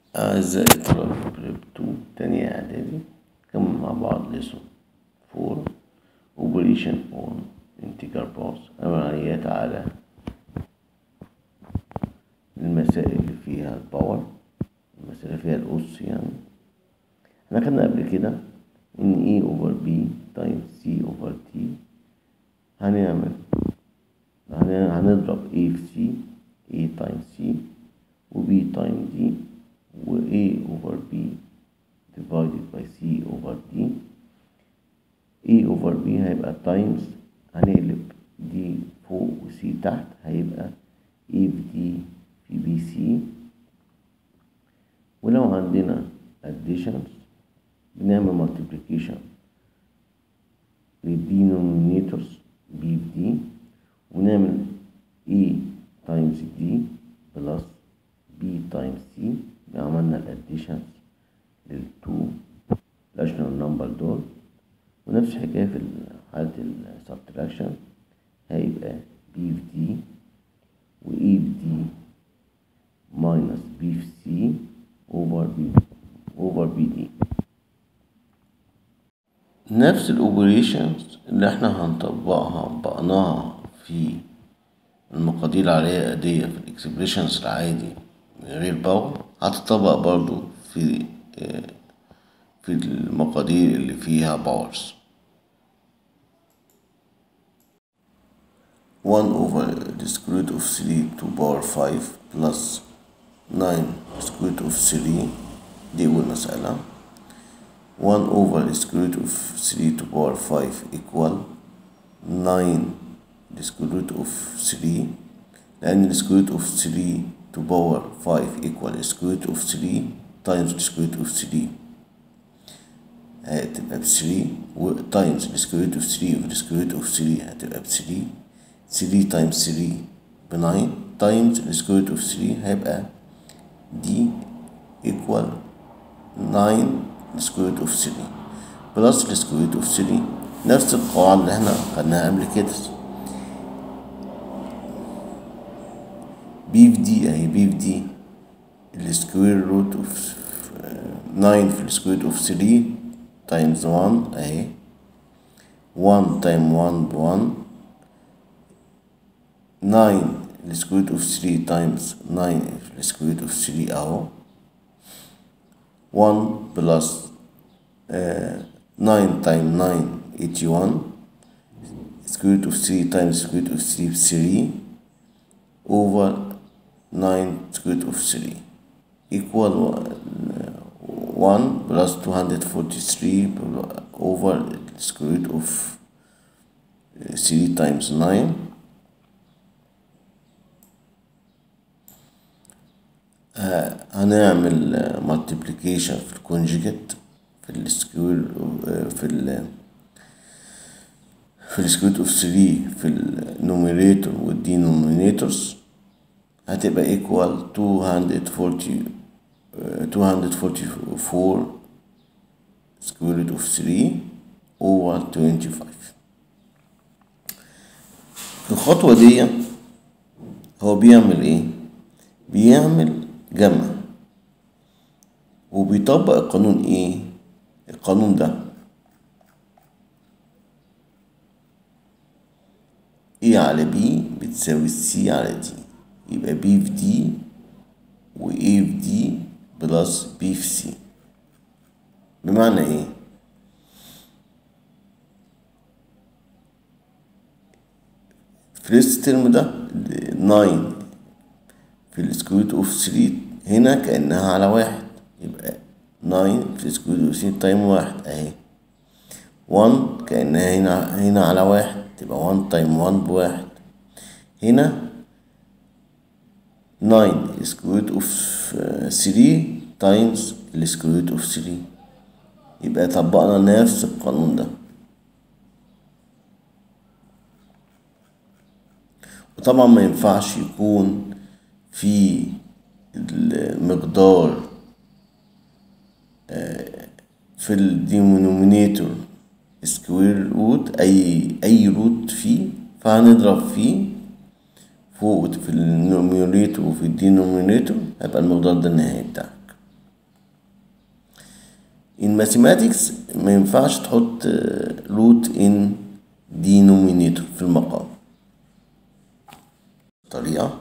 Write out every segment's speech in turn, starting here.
أعزائي طلبة بريب تو تانية إعدادي كمل مع بعض ليسون فور أوبريشن أون انتجر باس عمليات على المسائل اللي فيها الباور المسائل اللي فيها الأس يعني احنا خدنا قبل كده إن إي أوفر بي تايمز سي أوفر تي هنعمل هنضرب A في C A تايمز C و B تايمز D و A over B divided by C over D A over B هيبقى تايمز هنقلب دي فوق و C تحت هيبقى A في D في بي سي ولو عندنا additions بنعمل multiplication للدينومينيتورز B في D ونعمل A تايمز D بلس B تايمز C عملنا الاديشنز للتو راشنال نمبر دول ونفس الحكاية في حالة السبتراكشن هيبقى B في D و E في D ماينس B في C over B over B D نفس الاوبريشنز اللي احنا هنطبقها طبقناها في المقادير العالية أدية في الاكسبريشنز العادي من غير باور هتطبق برضو في في المقادير اللي فيها باورز 1 over the square root of 3 to power 5 plus 9 square root of 3 دي أول مسألة 1 over the square root of 3 to power 5 equal 9 the square root of 3 لأن the square root of 3 to power 5 equal the square root of 3 times the square root of 3 هتبقى ب 3 و times the square root of 3 over the square root of 3 هتبقى ب 3 3 times 3 ب 9 times the square root of 3 هيبقى دي equal 9 the square root of 3 plus the square root of 3 نفس القواعد اللي احنا خدناها قبل كده بي في دي اهي بي في دي السكوير روت اوف 9 في السكوير اوف 3 تايمز 1 اهي 1 تايم 1 ب 1 9 السكوير اوف 3 تايمز 9 في السكوير اوف 3 اهو 1 بلس 9 تايم 9 81 square root of 3 times square root of 3 3 over 9 square root of 3 equal 1 plus 243 over square root of 3 times 9 هنعمل multiplication في الكونجيجيت في السكوير في ال في السكوير اوف 3 في النوميريتور والدينومينيتورز هتبقى equal 240 244 square root of 3 over 25 في الخطوة دي هو بيعمل ايه؟ بيعمل جمع وبيطبق القانون ايه؟ القانون ده A على B بتساوي C على D يبقى B في D و A في D بلس B في C بمعنى ايه؟ first term ده 9 في السكوير اوف 3 هنا كأنها على واحد يبقى 9 في السكوير اوف 3 تايم واحد اهي 1 كأنها هنا هنا على واحد تبقى 1 تايم 1 بواحد هنا 9 سكوير اوف 3 تايمز السكوير اوف 3 يبقى طبقنا نفس القانون ده وطبعا ما ينفعش يكون في المقدار في الدينومينيتور سكوير روت اي اي روت فيه فهنضرب فيه فوق في النوميريتور وفي الدينومينيتور هيبقى المقدار ده النهائي بتاعك in mathematics ما ينفعش تحط root in denominator في المقام طريقة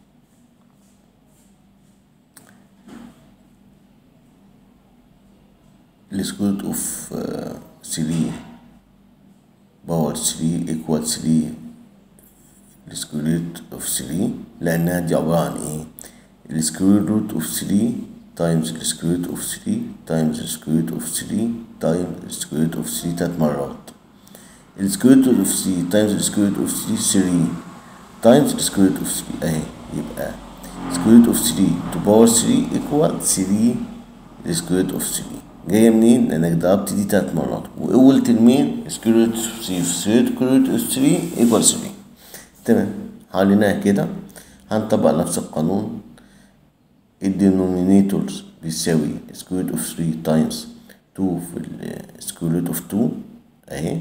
السكوت اوف 3 باور 3 equal 3 السكوير اوف 3 لانها دي عبارة عن ايه السكوير روت اوف 3 تايمز السكوير اوف 3 تايمز السكوير اوف 3 تايمز السكوير اوف 3 تلات مرات السكوير اوف 3 تايمز السكوير اوف 3 3 تايمز السكوير اوف 3 اهي يبقى سكوير اوف 3 تو باور 3 equal 3 السكوير اوف 3 جاية منين؟ لأنك ضربت دي تلات مرات وأول ترمين سكوير روت اوف 3 في سكوير روت اوف 3 ايكوال 3 تمام حليناها كده هنطبق نفس القانون الدينومينيتورز بيساوي سكوير روت اوف 3 تايمز 2 في السكوير روت اوف 2 اهي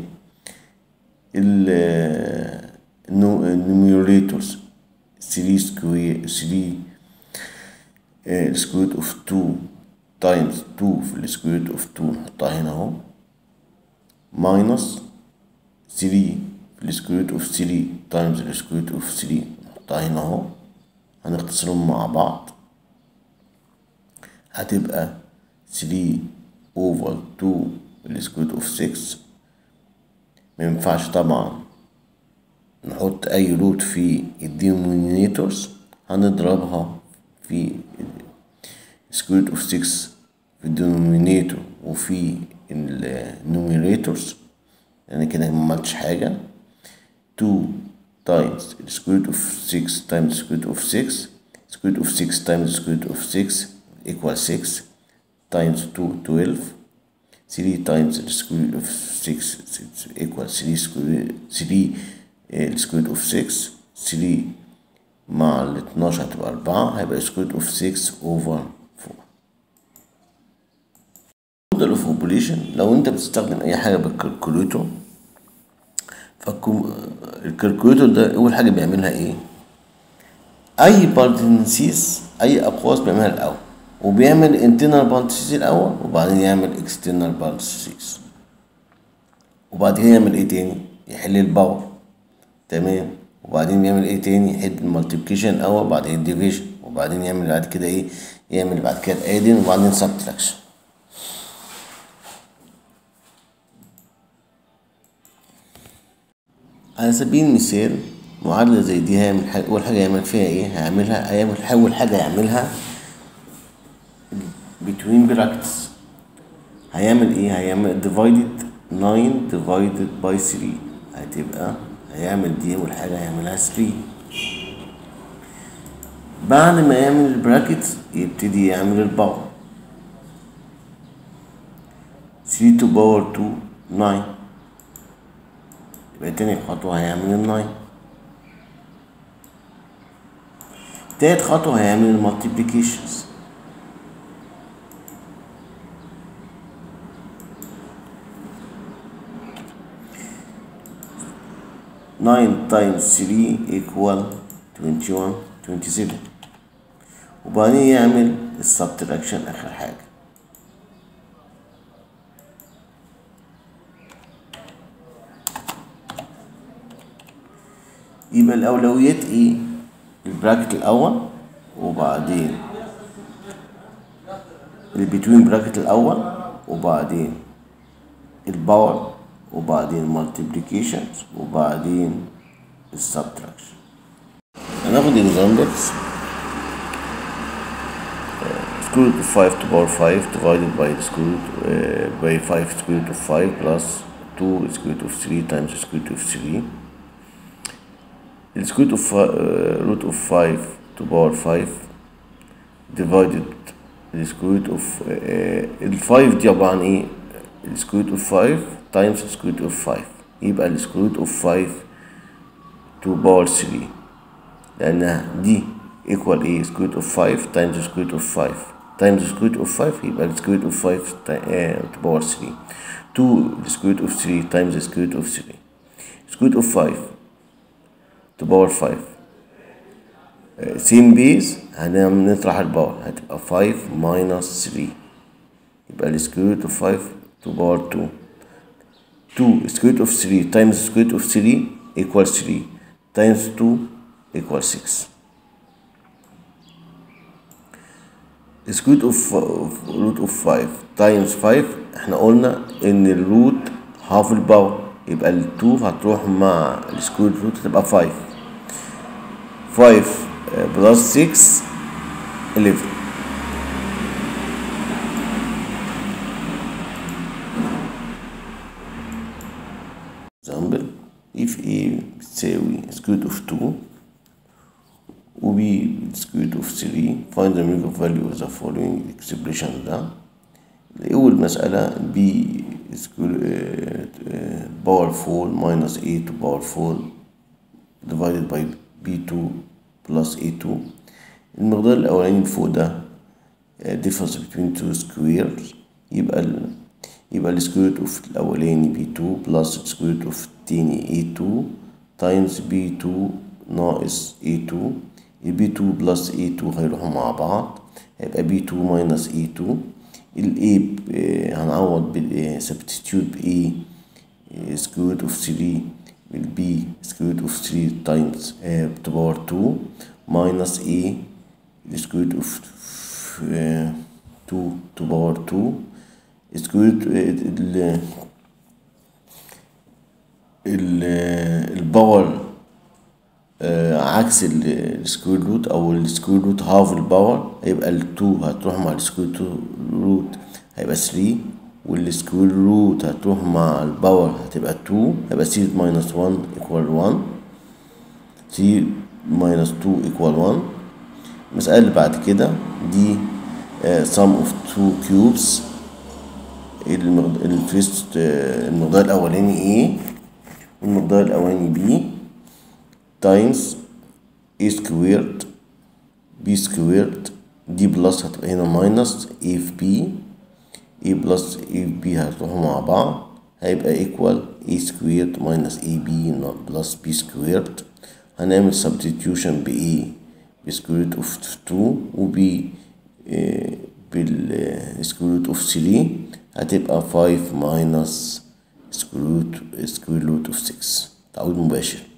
النوميريتورز 3 سكوير 3 سكوير روت اوف 2 تايمز 2 في السكوير روت اوف 2 نحطها هنا اهو ماينس 3 في السكوير روت اوف 3 تايمز السكوير روت اوف 3 نحطها هنا اهو هنختصرهم مع بعض هتبقى 3 اوفر 2 السكوير روت اوف 6 مينفعش طبعا نحط اي روت في الدينومينيتورز هنضربها في سكوير اوف 6 في الدينومينيتور وفي النوميريتورز يعني كده معملتش حاجة 2 تايمز السكوير اوف 6 تايمز سكوير اوف 6 سكوير اوف 6 تايمز سكوير اوف 6 equal 6 times 2 12 3 times the square of 6 equal 3 square 3 السكوير اوف 6 3 مع ال 12 هتبقى 4 هيبقى سكوير اوف 6 اوفر 4 موديل اوف اوبوليشن لو انت بتستخدم اي حاجه بالكالكوليتور فالكالكوليتور ده اول حاجه بيعملها ايه اي بارتنسيس اي اقواس بيعملها الاول وبيعمل internal parenthesis الاول وبعدين يعمل external parenthesis وبعدين يعمل ايه تاني يحل الباور تمام وبعدين يعمل ايه تاني يحل المالتيبليكيشن الاول وبعدين الديفيجن وبعدين يعمل بعد كده ايه يعمل بعد كده الادين وبعدين سبتراكشن على سبيل المثال معادلة زي دي هيعمل حاجة أول حاجة يعمل فيها إيه؟ هيعملها هيعمل أول حاجة يعملها between brackets هيعمل إيه؟ هيعمل divided 9 divided by 3 هتبقى هيعمل دي أول حاجة هيعملها 3 بعد ما يعمل البراكت يبتدي يعمل الباور 3 to power 2 9 يبقى تاني خطوة هيعمل الناين تالت خطوة هيعمل المالتيبليكيشنز ناين تايمز ثري equal twenty one twenty seven وبعدين يعمل السبتراكشن آخر حاجة يبقى الأولويات إيه؟ البراكت الأول وبعدين البتوين براكت الأول وبعدين الباور وبعدين multiplications وبعدين السبتراكشن هناخد examples square root of 5 to power 5 divided by the square root uh, by 5 square root of 5 plus 2 square root of 3 times square root of 3 the square root of uh, root of 5 to power 5 divided the square root of uh, ال 5 دي عبارة عن ايه؟ ال square root of 5 times the square root of 5 يبقى ال square root of 5 to power 3 لأنها دي equal ايه؟ square root of 5 times the square root of 5 times the square root of 5 يبقى ال square root of 5 to power 3 2 the square root of 3 times the square root of 3 square root of 5 to power 5 سين بيز هنطرح الباور هتبقى 5 minus 3 يبقى السكوير روت اوف 5 تو باور 2 2 سكوير روت اوف 3 تايمز سكوير روت اوف 3 equals 3 times 2 equals 6 سكوير اوف روت اوف 5 تايمز 5 احنا قلنا ان الروت هاف الباور يبقى ال 2 هتروح مع السكوير روت هتبقى 5 5 بلس 6 11 example if a بتساوي square root of 2 و b square root of 3 find the numerical value of the following expression ده أول مسألة b square power 4 minus a to power 4 divided by b2 plus a2 المقدار الأولاني اللي فوق ده difference between two squares يبقى ال يبقى السكوير اوف الاولاني بي 2 بلس السكوير اوف التاني اي 2 تايمز بي 2 ناقص اي 2 البي 2 بلس اي 2 هيروحوا مع بعض هيبقى بي 2 ماينس اي 2 الاي هنعوض بالسبستيتيوت باي سكوير اوف 3 بالبي سكوير اوف 3 تايمز تو باور 2 ماينس اي سكوير اوف 2 تو باور 2 سكوير ال ال الباور عكس السكوير روت او السكوير روت هاف الباور هيبقى ال 2 هتروح مع السكوير روت هيبقى 3 والسكوير روت هتروح مع الباور هتبقى 2 هيبقى 3 ماينس 1 ايكوال 1 3 ماينس 2 ايكوال 1 المسألة اللي بعد كده دي sum of two cubes الفيست المقدار الأولاني A والمقدار الأولاني B تايمز A سكويرد B سكويرد دي بلس هتبقى هنا ماينس A في B A بلس A في B هتروحوا مع بعض هيبقى ايكوال A سكويرد ماينس A B بلس B سكويرد هنعمل سبستيتيوشن ب A بسكوير اوف 2 و B بالسكوير روت اوف 3 هتبقى 5 ماينس سكوير روت اوف 6 تعويض مباشر